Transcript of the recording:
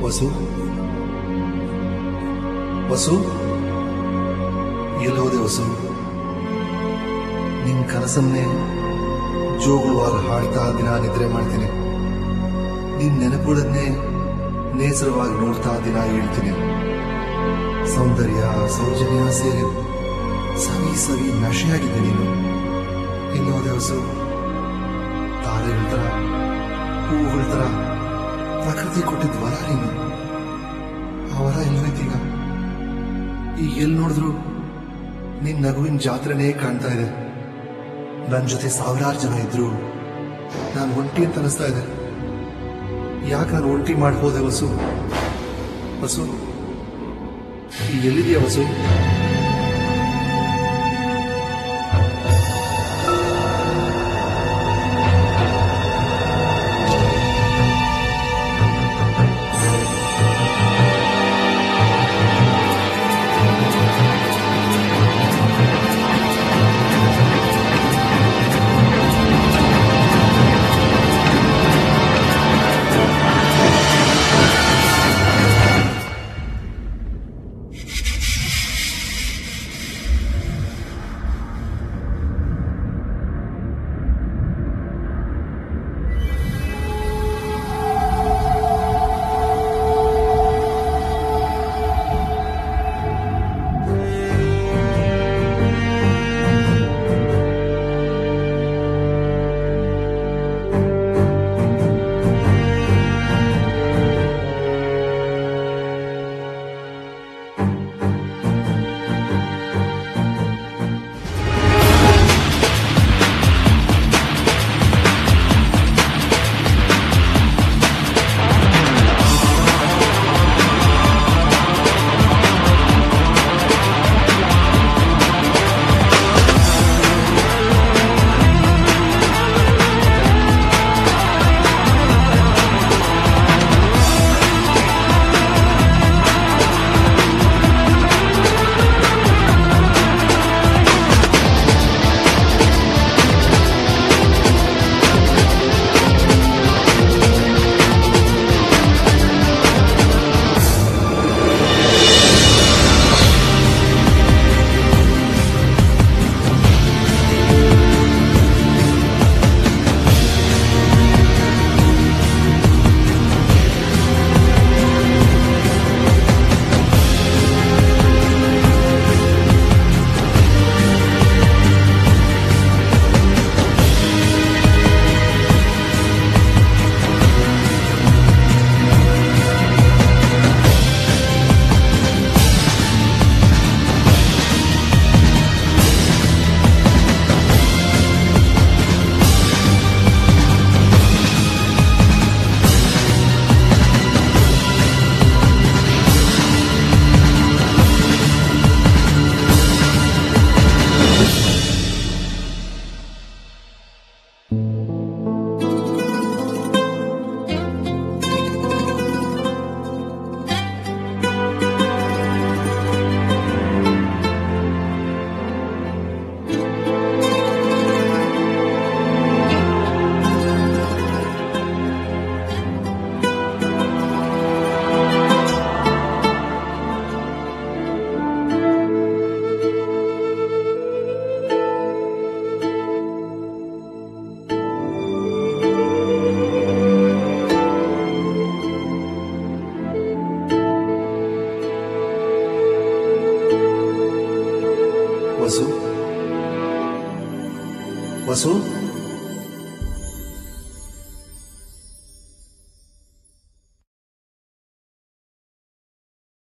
ವಸು ವಸು ಎಲ್ಲೋದೆ ವಸು ನಿನ್ ಕನಸನ್ನೇ ಜೋಗುಳವಾಗಿ ಹಾಡ್ತಾ ದಿನ ನಿದ್ರೆ ಮಾಡ್ತೀನಿ ನಿನ್ ನೆನಪುಗಳನ್ನೇ ನೇಸರವಾಗಿ ನೋಡ್ತಾ ದಿನ ಹೇಳ್ತೀನಿ ಸೌಂದರ್ಯ ಸೌಜನ್ಯ ಸೇರಿ ಸವಿ ಸವಿ ನಶೆಯಾಗಿದೆ ನೀನು ಎಲ್ಲೋದೆ ವಸು ತಾರೆಗಳ ತರ ಹೂವುಗಳ ತರ ಪ್ರಕೃತಿ ಕೊಟ್ಟಿದ್ದ ವರ ನೀನು ಆ ವರ ಎಲ್ಲೋಯ್ತೀಗ ಈಗ ಎಲ್ಲಿ ನೋಡಿದ್ರು ನಿನ್ ನಗುವಿನ ಜಾತ್ರೆನೇ ಕಾಣ್ತಾ ಇದೆ ನನ್ನ ಜೊತೆ ಸಾವಿರಾರು ಜನ ಇದ್ರು ನಾನು ಒಂಟಿ ಅಂತ ಅನಿಸ್ತಾ ಇದೆ ಯಾಕೆ ನಾನು ಒಂಟಿ ಮಾಡ್ಬೋದೆ ವಸು ವಸು ಈಗ ಎಲ್ಲಿದೆಯಾ ವಸು ವಸು ವಸು